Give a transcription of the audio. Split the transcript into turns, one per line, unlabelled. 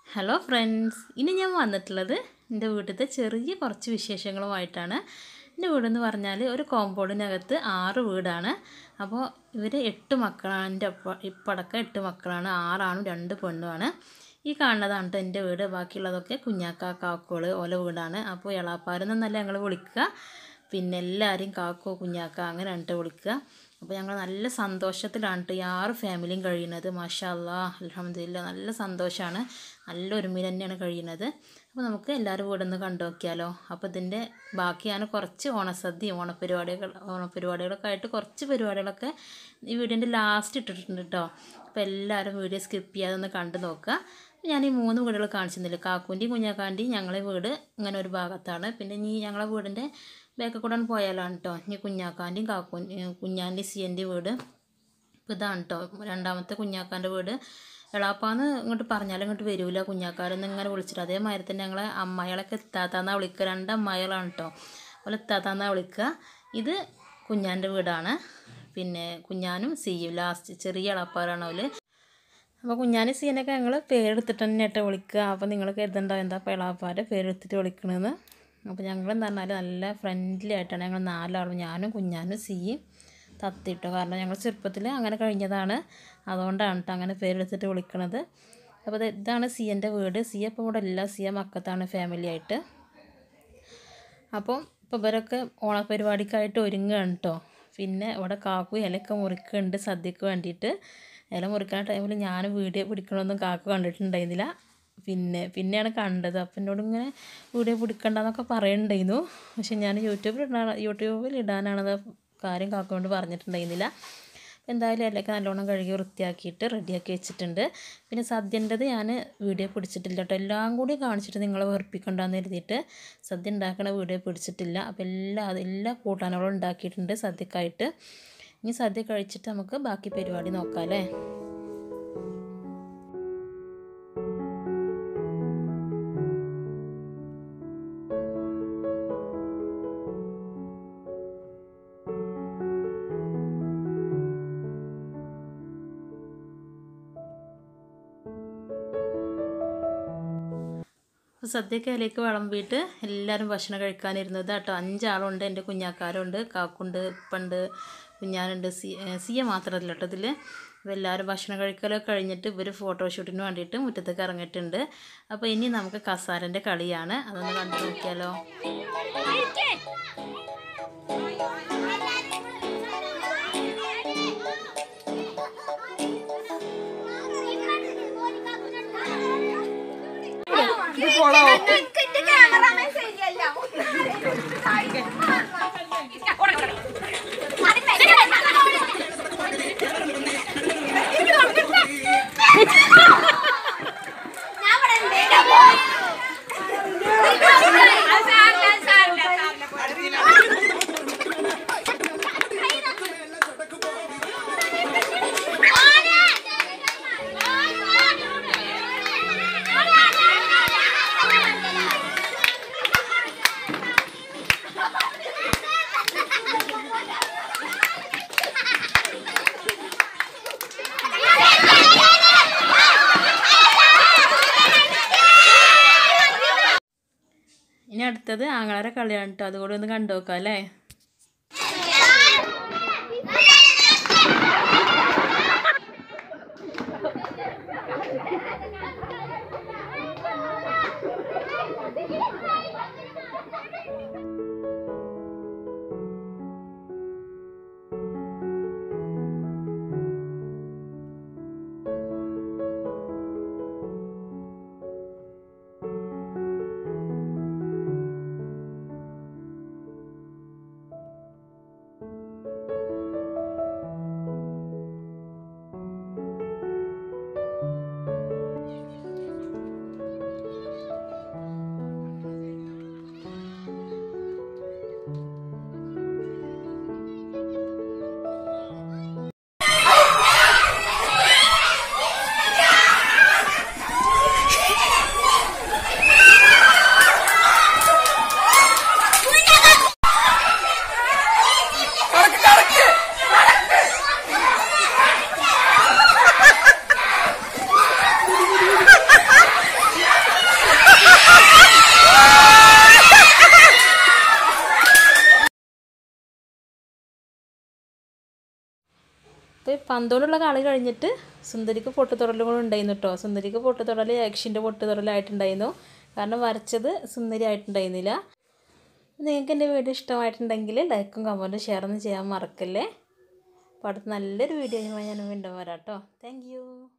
hello friends ഇനി ഞാൻ വന്നിട്ടുള്ളത് എൻ്റെ വീട്ടിലത്തെ ചെറിയ കുറച്ച് വിശേഷങ്ങളുമായിട്ടാണ് എൻ്റെ വീടെന്ന് പറഞ്ഞാൽ ഒരു കോമ്പൗണ്ടിനകത്ത് ആറ് വീടാണ് അപ്പോൾ ഇവർ എട്ട് മക്കളാണ് എൻ്റെ ഒപ്പ ഇപ്പടക്കം എട്ട് മക്കളാണ് ആറാണും രണ്ട് പെണ്ണുമാണ് ഈ കാണുന്നതാണ് കേട്ടോ എൻ്റെ വീട് ബാക്കിയുള്ളതൊക്കെ കുഞ്ഞാക്ക കാക്കോൾ ഓല വീടാണ് അപ്പോൾ എളാപ്പാരെന്നല്ല ഞങ്ങൾ വിളിക്കുക പിന്നെ എല്ലാവരെയും കാക്കോ കുഞ്ഞാക്ക അങ്ങനെ കേട്ടോ വിളിക്കുക അപ്പോൾ ഞങ്ങൾ നല്ല സന്തോഷത്തിലാണ് കേട്ടോ ഈ ആറ് ഫാമിലിയും കഴിയുന്നത് മാഷാ അല്ലാ അലഹമ്മദില്ല നല്ല സന്തോഷമാണ് നല്ല ഒരുമയിൽ തന്നെയാണ് കഴിയുന്നത് അപ്പോൾ നമുക്ക് എല്ലാവരും വീട് ഒന്ന് കണ്ടു നോക്കിയാലോ അപ്പോൾ ഇതിൻ്റെ ബാക്കി ഞാൻ കുറച്ച് ഓണസദ്യയും ഓണപരിപാടികൾ ഓണപരിപാടികളൊക്കെ ആയിട്ട് കുറച്ച് പരിപാടികളൊക്കെ ഈ വീടിൻ്റെ ലാസ്റ്റ് ഇട്ടിട്ടുണ്ട് കേട്ടോ അപ്പോൾ എല്ലാവരും വീഡിയോ സ്കിപ്പ് ചെയ്യാതെ ഒന്ന് കണ്ടു നോക്കുക ഞാൻ ഈ മൂന്ന് വീടുകൾ കാണിച്ചിരുന്നില്ല കാക്കൂൻ്റെയും കുഞ്ഞാക്കാൻ്റെയും ഞങ്ങളെ വീട് ഇങ്ങനെ ഒരു ഭാഗത്താണ് പിന്നെ ഇനി ഞങ്ങളെ വീടിൻ്റെ ബാക്കിൽ കൂടെ പോയാലാണ് കേട്ടോ ഇനി കുഞ്ഞാക്കാൻ്റെയും കാക്കൂ കുഞ്ഞാൻ്റെയും സിയൻ്റെയും വീട് ഇപ്പോൾ ഇതാണ് കേട്ടോ രണ്ടാമത്തെ കുഞ്ഞാക്കാൻ്റെ വീട് എളാപ്പാന്ന് ഇങ്ങോട്ട് പറഞ്ഞാലും ഇങ്ങോട്ട് വരൂല കുഞ്ഞാക്കാരെന്ന് ഇങ്ങനെ വിളിച്ചിട്ട് അതേമാതിരി തന്നെ ഞങ്ങളെ അമ്മായികളൊക്കെ എത്താത്താന്നാ വിളിക്കുക രണ്ട് അമ്മായികളാണ് കേട്ടോ അവൾ എത്താത്താന്നാ വിളിക്കുക ഇത് കുഞ്ഞാൻ്റെ വീടാണ് പിന്നെ കുഞ്ഞാനും സിയും ലാസ്റ്റ് ചെറിയ എളാപ്പാരാണ് അവൾ അപ്പോൾ കുഞ്ഞാനും സീനൊക്കെ ഞങ്ങൾ പേരെടുത്തിട്ട് തന്നെ കേട്ടോ വിളിക്കുക അപ്പോൾ നിങ്ങൾ കരുതണ്ടാവും എന്താ എളാപ്പാരെ പേരെടുത്തിട്ട് വിളിക്കണമെന്ന് അപ്പോൾ ഞങ്ങൾ എന്ന് പറഞ്ഞാൽ നല്ല ഫ്രണ്ട്ലി ആയിട്ടാണ് ഞങ്ങൾ നാലാളും ഞാനും കുഞ്ഞാനും സിയും തത്തിട്ടോ കാരണം ഞങ്ങൾ ചെറുപ്പത്തിൽ അങ്ങനെ കഴിഞ്ഞതാണ് അതുകൊണ്ടാണ് കേട്ടോ അങ്ങനെ പേരെടുത്തിട്ട് വിളിക്കണത് അപ്പോൾ ഇത് ഇതാണ് സിയൻ്റെ വീട് സിയ ഇപ്പോൾ ഇവിടെ ഇല്ല സിയ മക്കത്താണ് ഫാമിലി ആയിട്ട് അപ്പം ഇപ്പോൾ ഇവരൊക്കെ ഓണപരിപാടിക്കായിട്ട് ഒരുങ്ങുകയാണ് കേട്ടോ പിന്നെ ഇവിടെ കാക്കു ഇലയൊക്കെ മുറിക്കുന്നുണ്ട് സദ്യക്ക് വേണ്ടിയിട്ട് ഇല മുറിക്കുന്ന ടൈമിൽ ഞാൻ വീഡിയോ പിടിക്കണമെന്നും കാക്കു കണ്ടിട്ടുണ്ടായിരുന്നില്ല പിന്നെ പിന്നെയാണ് കണ്ടത് അപ്പം എന്നോട് ഇങ്ങനെ വീഡിയോ പിടിക്കണ്ടെന്നൊക്കെ പറയുന്നുണ്ടായിരുന്നു പക്ഷെ ഞാൻ യൂട്യൂബിൽ ഇടാൻ യൂട്യൂബിൽ ഇടാനാണത് കാര്യം കാക്കൊണ്ട് പറഞ്ഞിട്ടുണ്ടായിരുന്നില്ല എന്തായാലും ഇലയൊക്കെ നല്ലോണം കഴുകി വൃത്തിയാക്കിയിട്ട് റെഡിയാക്കി വെച്ചിട്ടുണ്ട് പിന്നെ സദ്യൻ്റെത് ഞാൻ വീഡിയോ പിടിച്ചിട്ടില്ല കേട്ടോ എല്ലാം കൂടി കാണിച്ചിട്ട് നിങ്ങളെ വെറുപ്പിക്കണ്ടെന്ന് എഴുതിയിട്ട് സദ്യ ഉണ്ടാക്കുന്ന വീഡിയോ പിടിച്ചിട്ടില്ല അപ്പോൾ എല്ലാ എല്ലാ കൂട്ടാനുകളും ഉണ്ടാക്കിയിട്ടുണ്ട് സദ്യക്കായിട്ട് ഇനി സദ്യ കഴിച്ചിട്ട് നമുക്ക് ബാക്കി പരിപാടി നോക്കാം അല്ലേ സദ്യക്ക് അതിലേക്ക് വിളമ്പിയിട്ട് എല്ലാവരും ഭക്ഷണം കഴിക്കാനിരുന്നത് കേട്ടോ അഞ്ചാളുണ്ട് എൻ്റെ കുഞ്ഞാക്കാരുണ്ട് കാക്കുണ്ട് ഉപ്പുണ്ട് കുഞ്ഞാനുണ്ട് സി സിയ മാത്രമല്ല കേട്ടോ ഇതിൽ അപ്പോൾ എല്ലാവരും ഭക്ഷണം കഴിക്കലൊക്കെ കഴിഞ്ഞിട്ട് ഇവർ ഫോട്ടോഷൂട്ടിന് വേണ്ടിയിട്ട് മുറ്റത്തേക്ക് ഇറങ്ങിയിട്ടുണ്ട് അപ്പോൾ ഇനി നമുക്ക് കസാരൻ്റെ കളിയാണ് അതൊന്ന് കണ്ടു നോക്കിയാലോ ഇനി അടുത്തത് ആങ്ങളാരെ കളിയാണ് കേട്ടോ അതുകൂടി ഒന്ന് കണ്ടു നോക്കാം അല്ലേ അപ്പോൾ ഈ പന്തോടുള്ള കളി കഴിഞ്ഞിട്ട് സുന്ദരിക്ക് പൊട്ടുതൊടലും കൂടെ ഉണ്ടായിരുന്നു കേട്ടോ സുന്ദരിക്ക് പൊട്ടുതൊടൽ യക്ഷിൻ്റെ പൊട്ടുതൊടലായിട്ടുണ്ടായിരുന്നു കാരണം വരച്ചത് സുന്ദരി ആയിട്ടുണ്ടായിരുന്നില്ല നിങ്ങൾക്ക് എൻ്റെ വീഡിയോ ഇഷ്ടമായിട്ടുണ്ടെങ്കിൽ ലൈക്കും കമൻറ്റും ഷെയറൊന്നും ചെയ്യാൻ മറക്കല്ലേ അപ്പോൾ അടുത്ത് നല്ലൊരു വീഡിയോ ഞാൻ വീണ്ടും വരാം കേട്ടോ താങ്ക്